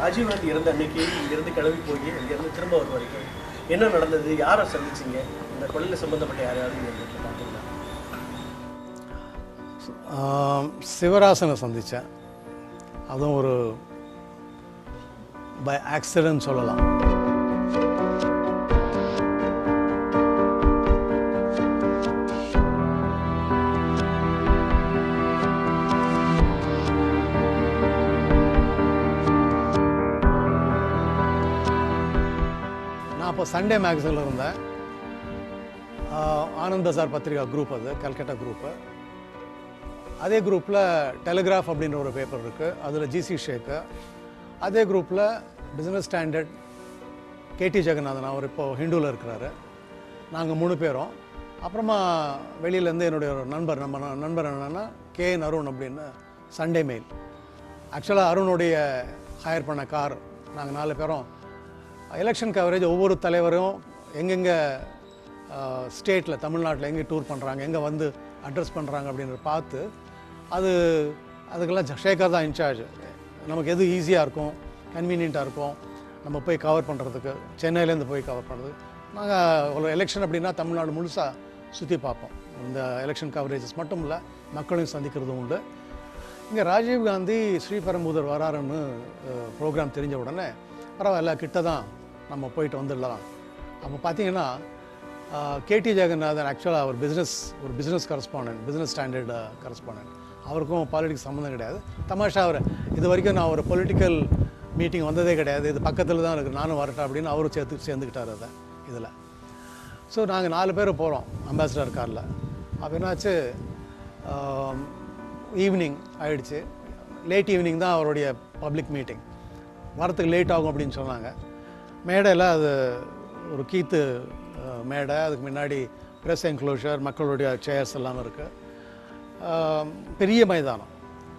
ராஜீவ்காந்தி இறந்த அன்னைக்கு இங்கிருந்து கிளம்பி போய் இங்கேருந்து திரும்ப வர வரைக்கும் என்ன நடந்தது யாரை சந்திச்சீங்க இந்த கொள்ளையில் சம்பந்தப்பட்ட யாரையாவது நீங்கள் வீட்டில் பார்த்தீங்களா ஆம், சிவராசனை சந்தித்தேன் அதுவும் ஒரு பை ஆக்சிடென்ட் சொல்லலாம் நான் அப்போ சண்டே மேகசினில் இருந்தேன் ஆஹ், ஆனந்த் பசார் பத்திரிகா குரூப் அது கல்கட்டா குரூப்பு அதே குரூப்பில் டெலிகிராஃப் அப்படின்ற ஒரு பேப்பர் இருக்குது அதில் ஜிசி ஷேக்கு அதே குரூப்பில் பிஸ்னஸ் ஸ்டாண்டர்ட் கேடி ஜெகநாதன் அவர் இப்போ ஹிந்துவில் இருக்கிறாரு நாங்கள் மூணு பேரும் அப்புறமா வெளியிலேருந்து என்னுடைய ஒரு நண்பர் நம்ம ந- நண்பர் என்னன்னா கே என் அருண் அப்படின்னு சண்டே மெயில் ஆக்சுவலாக அருணுடைய ஹையர் பண்ண கார் நாங்கள் நாலு பேரும் எலெக்ஷன் கவரேஜ் ஒவ்வொரு தலைவரும் எங்கெங்கே ஸ்டேட்டில் தமிழ்நாட்டில் எங்கே டூர் பண்ணுறாங்க எங்கே வந்து அட்ரஸ் பண்ணுறாங்க அப்படின்றத பார்த்து அது அதுக்கெல்லாம் ஷேகர் தான் இன்சார்ஜ் நமக்கு எது ஈஸியாக இருக்கும் கன்வீனியண்ட்டாக இருக்கும் நம்ம போய் கவர் பண்ணுறதுக்கு சென்னையிலேருந்து போய் கவர் பண்ணுறது நாங்கள் ஒரு எலெக்ஷன் அப்படின்னா தமிழ்நாடு முழுசாக சுற்றி பார்ப்போம் இந்த எலெக்ஷன் கவரேஜஸ் மட்டும் இல்லை மக்களையும் சந்திக்கிறதும் உண்டு இங்கே ராஜீவ் காந்தி ஸ்ரீபெரும்புதூர் வராருன்னு ப்ரோக்ராம் தெரிஞ்ச உடனே பரவாயில்ல கிட்ட தான் நம்ம போயிட்டு வந்துடலாம் அப்போ பார்த்தீங்கன்னா கேடி ஜெகநாதன் ஆக்சுவலாக அவர் பிஸ்னஸ் ஒரு business correspondent business standard correspondent அவருக்கும் பாலிடிக்ஸ் சம்மந்தம் கிடையாது தமாஷா அவர் இது வரைக்கும் நான் ஒரு பொலிட்டிக்கல் மீட்டிங் வந்ததே கிடையாது இது பக்கத்தில் தான் இருக்குது நானும் வரட்டேன் அப்படின்னு அவரும் சேர்த்து சேர்ந்துக்கிட்டார் அதை இதில் ஸோ நாங்கள் நாலு பேர் போகிறோம் அம்பாசிடர் காரில் அப்போ என்னாச்சு ஈவினிங் ஆயிடுச்சு லேட் ஈவினிங் தான் அவருடைய பப்ளிக் மீட்டிங் வரத்துக்கு லேட் ஆகும் அப்படின்னு சொன்னாங்க மேடையில் அது ஒரு கீத்து அஹ், மேடை அதுக்கு முன்னாடி ப்ரெஸ் என்க்ளோஷர் மக்களுடைய சேர்ஸ் எல்லாம் இருக்குது பெரிய மைதானம்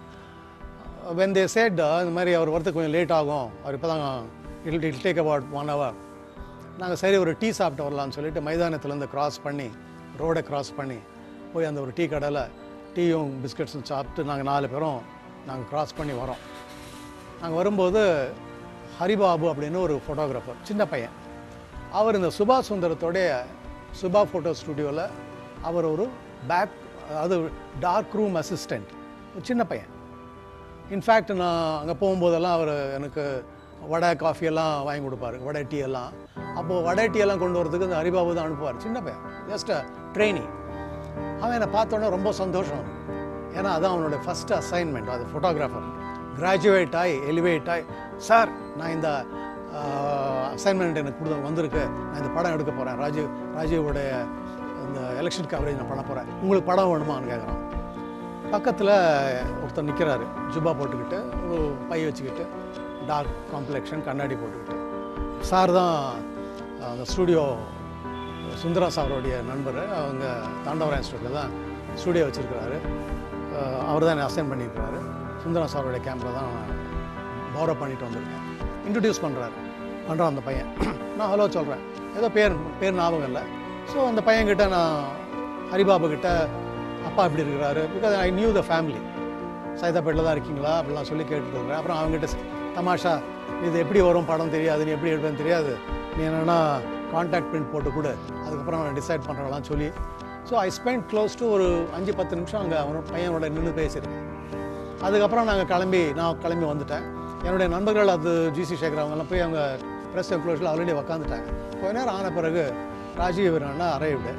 வென் தே said uh, இந்த மாதிரி அவர் வரத்துக்கு கொஞ்சம் லேட் ஆகும் அவர் இப்போ தான் இல் இல் டேக் அபவுட் ஒன் ஹவர் நாங்கள் சரி ஒரு டீ சாப்பிட்டு வரலாம்னு சொல்லிட்டு மைதானத்துலேருந்து கிராஸ் பண்ணி ரோடை கிராஸ் பண்ணி போய் அந்த ஒரு டீ கடையில் டீயும் பிஸ்கட்ஸும் சாப்பிட்டு நாங்கள் நாலு பேரும் நாங்கள் கிராஸ் பண்ணி வரோம் நாங்கள் வரும்போது ஹரிபாபு அப்படின்னு ஒரு ஃபோட்டோகிராஃபர் சின்ன பையன் அவர் இந்த சுபா சுந்தரத்தோடைய சுபா ஃபோட்டோ ஸ்டுடியோவில் அவர் ஒரு பேக் அதாவது டார்க் ரூம் அசிஸ்டண்ட் ஒரு சின்ன பையன் இன்ஃபேக்ட் நான் அங்கே போகும்போதெல்லாம் அவர் எனக்கு வடை காஃபி எல்லாம் வாங்கி கொடுப்பாரு வடை டீ எல்லாம் அப்போது வடை டீ எல்லாம் கொண்டு வரதுக்கு இந்த ஹரிபாபு தான் அனுப்புவார் சின்ன பையன் ஜஸ்ட் ட்ரெயினி அவன் என்னை பார்த்தோன்னே ரொம்ப சந்தோஷம் ஏன்னா அதான் அவனோட ஃபஸ்ட் அசைன்மெண்ட் அது ஃபோட்டோகிராஃபர் கிராஜுவேட் ஆகி எலிவேட் ஆகி சார் நான் இந்த அசைன்மெண்ட் எனக்கு கொடுத்து வந்திருக்கு நான் இந்த படம் எடுக்க போகிறேன் ராஜீவ் ராஜீவோடைய இந்த எலெக்ஷன் கவரேஜ் நான் பண்ண போகிறேன் உங்களுக்கு படம் வேணுமான்னு கேட்குறான் பக்கத்தில் ஒருத்தர் நிற்கிறாரு ஜுப்பா போட்டுக்கிட்டு ஒரு பை வச்சுக்கிட்டு டார்க் காம்ப்ளெக்ஷன் கண்ணாடி போட்டுக்கிட்டு சார் தான் அந்த ஸ்டூடியோ சுந்தரா சாரோடைய நண்பர் அவங்க தாண்டவரா இன்ஸ்டியூட்டில் தான் ஸ்டூடியோ வச்சுருக்கிறாரு அவர் தான் அசைன் பண்ணியிருக்கிறாரு சுந்தரா சாரோடைய கேமரா தான் பௌரவ் பண்ணிட்டு வந்திருக்கேன் இன்ட்ரடியூஸ் பண்ணுறாரு பண்ணுறான் அந்த பையன் நான் ஹலோ சொல்கிறேன் ஏதோ பேர் பேர் ஞாபகம் இல்லை ஸோ அந்த பையன்கிட்ட நான் ஹரிபாபு கிட்ட அப்பா இப்படி இருக்கிறாரு because I knew the family சைதாப்பேட்டில் தான் இருக்கீங்களா அப்படிலாம் சொல்லி கேட்டுட்டு இருக்கிறேன் அப்புறம் அவங்ககிட்ட ஸ்- தமாஷா இது எப்படி வரும் படம் தெரியாது நீ எப்படி எடுப்பேன்னு தெரியாது நீ என்னென்னா கான்டாக்ட் பிரிண்ட் போட்டு கொடு அதுக்கப்புறம் நான் டிசைட் பண்ணுறலாம் சொல்லி so I spend close to ஒரு அஞ்சு பத்து நிமிஷம் அங்கே அவனோட பையனோட நின்று பேசியிருக்கேன் அதுக்கப்புறம் நாங்கள் கிளம்பி நான் கிளம்பி வந்துட்டேன் என்னுடைய நண்பர்கள் அது ஜிசி சேகர் அவங்கெல்லாம் போய் அவங்க ப்ரெஸ் என்க்ளோஷில் ஆல்ரெடி உக்காந்துட்டாங்க கொஞ்ச நேரம் ஆன பிறகு ராஜீவ் என்னன்னா அரைவிடு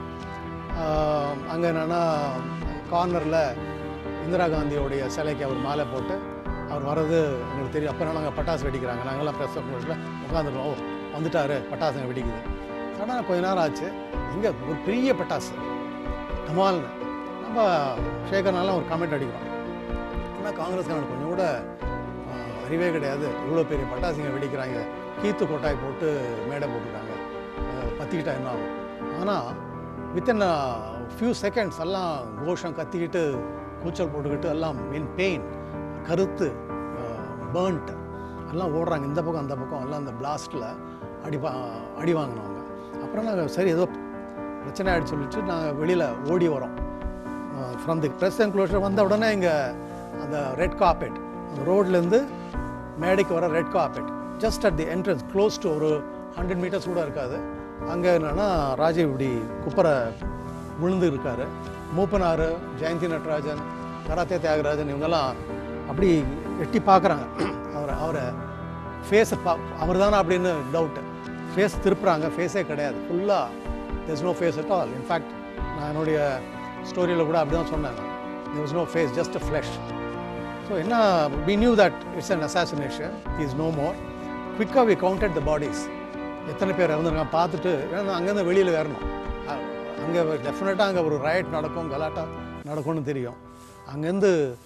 அங்கே என்னென்னா கார்னரில் இந்திரா காந்தியோடைய சிலைக்கு அவர் மாலை போட்டு அவர் வர்றது எங்களுக்கு தெரியும் அப்போ நாங்கள் பட்டாசு வெடிக்கிறாங்க நாங்கள்லாம் ப்ரெஸ் என்க்ளோஷில் உட்காந்துருக்கோம் ஓ வந்துட்டாரு பட்டாசுங்க வெடிக்குது ஆனால் கொஞ்ச நேரம் ஆச்சு இங்கே ஒரு பெரிய பட்டாசு கமால்னு நம்ம சேகர்னாலாம் ஒரு கமெண்ட் அடிக்கிறோம் ஆனால் காங்கிரஸ்காரன் கொஞ்சம் கூட ஆஹ், அறிவே கிடையாது இவ்வளோ பெரிய பட்டாசுங்க வெடிக்கிறாங்க கீத்து கொட்டாய் போட்டு மேடை போட்டுருக்காங்க ஆஹ், பத்திக்கிட்டா என்ன ஆகும் ஆனால் வித்தின் ஃபியூ செகண்ட்ஸ் எல்லாம் கோஷம் கத்திக்கிட்டு கூச்சல் போட்டுக்கிட்டு எல்லாம் இன் பெயின் கருத்து பேர்ன்ட் எல்லாம் ஓடுறாங்க இந்த பக்கம் அந்த பக்கம் எல்லாம் அந்த பிளாஸ்ட்டில் அடி வா- அடி வாங்கினவங்க அப்புறம் நாங்கள் சரி ஏதோ பிரச்சனை ஆகிடுச்சு சொல்லிட்டு நாங்கள் வெளியில் ஓடி வரோம் ஃப்ரம் தி ப்ரெஸ் என்க்ளோஷர் வந்த உடனே இங்கே அந்த ரெட் கார்பெட் அந்த ரோட்லேருந்து மேடைக்கு வர red carpet just at the entrance close to ஒரு ஹண்ட்ரட் மீட்டர்ஸ் கூட இருக்காது அங்கே என்னன்னா ராஜீவ் இப்படி குப்பரை விழுந்து இருக்காரு மூப்பனார் ஜெயந்தி நட்ராஜன் கராத்தே தியாகராஜன் இவங்கெல்லாம் அப்படி எட்டி பார்க்குறாங்க அவரை அவரை ஃபேஸை பா அவர் தானே அப்படின்னு டவுட்டு ஃபேஸ் திருப்புறாங்க ஃபேஸே கிடையாது ஃபுல்லாக there's no face at all in fact நான் என்னுடைய ஸ்டோரியில் கூட அப்படி தான் சொன்னேன் there was no face just a flesh so என்ன we knew that it's an assassination he is no more குவிக்காக we counted the bodies எத்தனை பேர் இறந்துருக்காங்க பார்த்துட்டு ஏன்னா அங்கேருந்து வெளியில் வரணும் அங்கே டெஃபினட்டாக அங்கே ஒரு ரைட் நடக்கும் கலாட்டா நடக்கும்னு தெரியும் அங்கேருந்து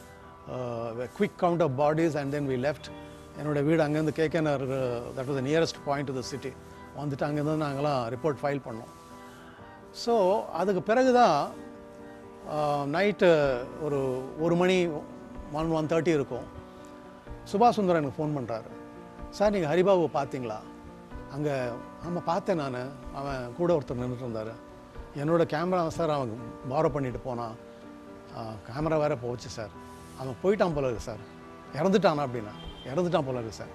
quick count of bodies and then we left என்னோட வீடு அங்கேருந்து கேகேனர் that was the nearest point to the city வந்துட்டு அங்கேருந்து நாங்களாம் ரிப்போர்ட் ஃபைல் பண்ணோம் ஸோ அதுக்கு பிறகு தான் நைட்டு ஒரு ஒரு மணி ஒன் ஒன் தேர்ட்டி இருக்கும் சுபாஷ் சுந்தரம் எனக்கு ஃபோன் பண்ணுறாரு சார் நீங்கள் ஹரிபாபு பார்த்தீங்களா அங்கே ஆமாம் பார்த்தேன் நான் அவன் கூட ஒருத்தர் நின்றுட்டு இருந்தார் என்னோட கேமரா சார் அவன் பாரோ பண்ணிட்டு போனான் கேமரா வேற போச்சு சார் அவன் போயிட்டான் போல இருக்கு சார் இறந்துட்டானா அப்படின்னா இறந்துட்டான் போல இருக்கு சார்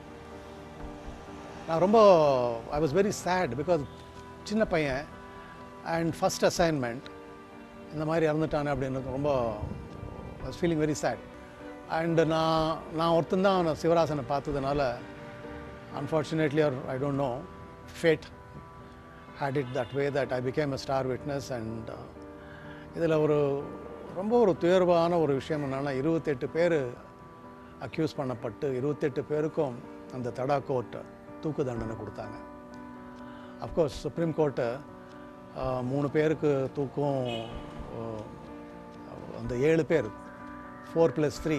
நான் ரொம்ப I was very sad because சின்ன பையன் அண்ட் ஃபஸ்ட் அசைன்மெண்ட் இந்த மாதிரி இறந்துட்டானே அப்படின்னு ரொம்ப was feeling very sad and நான் நான் ஒருத்தன் தான் சிவராசனை பார்த்ததுனால unfortunately or I don't know fate had it that way that I became a star witness and இதில் ஒரு ரொம்ப ஒரு துயர்வான ஒரு விஷயம் என்னன்னா இருபத்தெட்டு பேர் அக்யூஸ் பண்ணப்பட்டு இருபத்தெட்டு பேருக்கும் அந்த தடா கோர்ட் தூக்கு தண்டனை கொடுத்தாங்க அஃப்கோர்ஸ் சுப்ரீம் கோர்ட்டு மூணு பேருக்கு தூக்கும் அஹ், அந்த ஏழு பேர் ஃபோர் ப்ளஸ் த்ரீ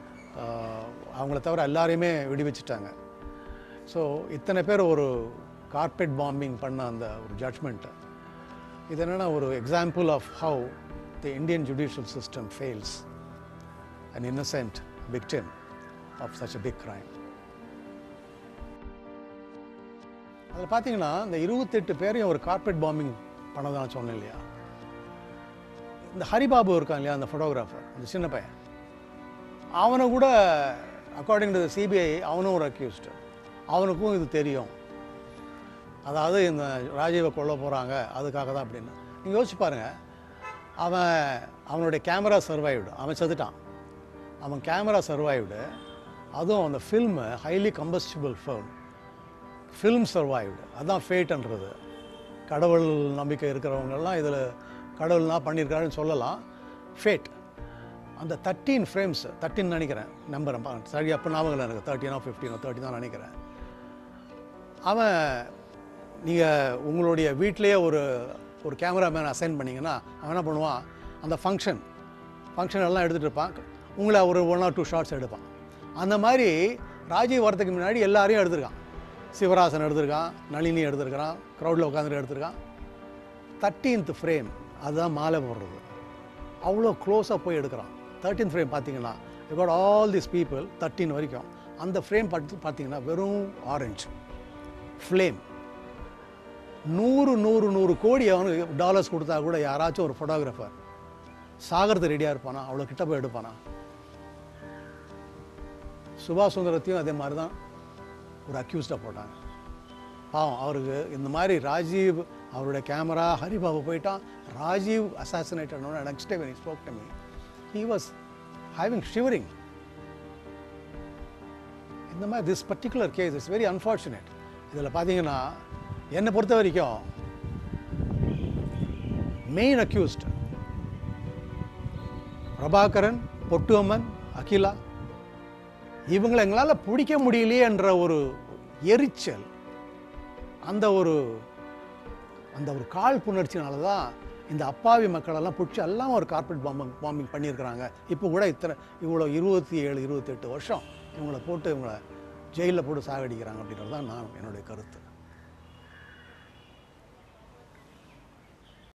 அவங்கள தவிர எல்லாரையுமே விடுவிச்சிட்டாங்க ஸோ இத்தனை பேர் ஒரு கார்பெட் பாம்பிங் பண்ண அந்த ஒரு ஜட்மெண்ட்டு இது என்னென்னா ஒரு example of how the Indian judicial system fails an innocent victim of such a big crime அதில் பார்த்தீங்கன்னா இந்த இருபத்தெட்டு பேரையும் ஒரு கார்பெட் பாம்பிங் பண்ணதான் சொன்னேன் இல்லையா இந்த ஹரிபாபு இருக்கான் இல்லையா அந்த ஃபோட்டோகிராஃபர் அந்த சின்ன பையன் அவனை கூட அக்கார்டிங் டு சிபிஐ அவனும் ஒரு அக்யூஸ்டு அவனுக்கும் இது தெரியும் அதாவது இந்த ராஜீவை கொல்ல போகிறாங்க அதுக்காக தான் அப்படின்னு நீங்கள் யோசிச்சு பாருங்க அவன் அவனுடைய கேமரா சர்வைவ்டு அவன் செத்துட்டான் அவன் கேமரா சர்வைவ்டு அதுவும் அந்த film highly combustible film film survived அதான் ஃபேட்ன்றது கடவுள் நம்பிக்கை இருக்கிறவங்கெல்லாம் இதில் கடவுள்னா பண்ணியிருக்காருன்னு சொல்லலாம் ஃபேட் அந்த தேர்ட்டீன் ஃப்ரேம்ஸ் தேர்ட்டின் நினைக்கிறேன் நம்பர் சரி அப்போ ஞாபகம் இல்லை எனக்கு தேர்ட்டினோ ஃபிஃப்டீனோ தேர்ட்டி தான் நினைக்கிறேன் அவன் நீங்கள் உங்களுடைய வீட்டிலேயே ஒரு ஒரு கேமராமேன் அசைன் பண்ணீங்கன்னா அவன் என்ன பண்ணுவான் அந்த ஃபங்க்ஷன் ஃபங்க்ஷன் எல்லாம் எடுத்துகிட்டு இருப்பான் உங்களை ஒரு ஒன் ஆர் டூ ஷார்ட்ஸ் எடுப்பான் அந்த மாதிரி ராஜீவ் வரதுக்கு முன்னாடி எல்லாரையும் எடுத்திருக்கான் சிவராசன் எடுத்திருக்கான் நளினி எடுத்திருக்கிறான் க்ரௌடில் உட்காந்துட்டு எடுத்திருக்கான் தேர்ட்டீன்த் ஃப்ரேம் அதுதான் மாலை போடுறது அவ்வளோ க்ளோஸாக போய் எடுக்கிறான் தேர்ட்டீன் ஃப்ரேம் பார்த்தீங்கன்னா you got all this people thirteen வரைக்கும் அந்த ஃப்ரேம் பார்த்து பார்த்தீங்கன்னா வெறும் ஆரஞ்சு ஃப்ளேம் நூறு நூறு நூறு கோடி அவனுக்கு டாலர்ஸ் கொடுத்தா கூட யாராச்சும் ஒரு ஃபோட்டோகிராஃபர் சாகிறது ரெடியாக இருப்பானா அவ்வளோ கிட்ட போய் எடுப்பானா சுபாஷ் சுந்தரத்தையும் அதே மாதிரி தான் ஒரு அக்யூஸ்டாக போட்டாங்க பாவம் அவருக்கு இந்த மாதிரி ராஜீவ் அவருடைய கேமரா ஹரிபாபு போயிட்டான் Rajiv assassinated next day when spoke to me he was having shivering இந்த மாதிரி this particular case is very unfortunate இதில் பார்த்தீங்கன்னா என்னை பொறுத்த வரைக்கும் மெயின் அக்யூஸ்ட் பிரபாகரன் பொட்டுவம்மன் அகிலா இவங்களை எங்களால் பிடிக்க முடியலையே என்ற ஒரு எரிச்சல் அந்த ஒரு அந்த ஒரு கால் புணர்ச்சினால தான் இந்த அப்பாவி மக்களெல்லாம் பிடிச்சி எல்லாம் ஒரு கார்பரேட் பாம்பிங் பாம்பிங் பண்ணியிருக்கிறாங்க இப்போ கூட இத்தனை இவ்வளோ இருபத்தி ஏழு இருபத்தெட்டு வருஷம் இவங்களை போட்டு இவங்களை ஜெயிலில் போட்டு சாகடிக்கிறாங்க அப்படின்றது தான் நான் என்னுடைய கருத்து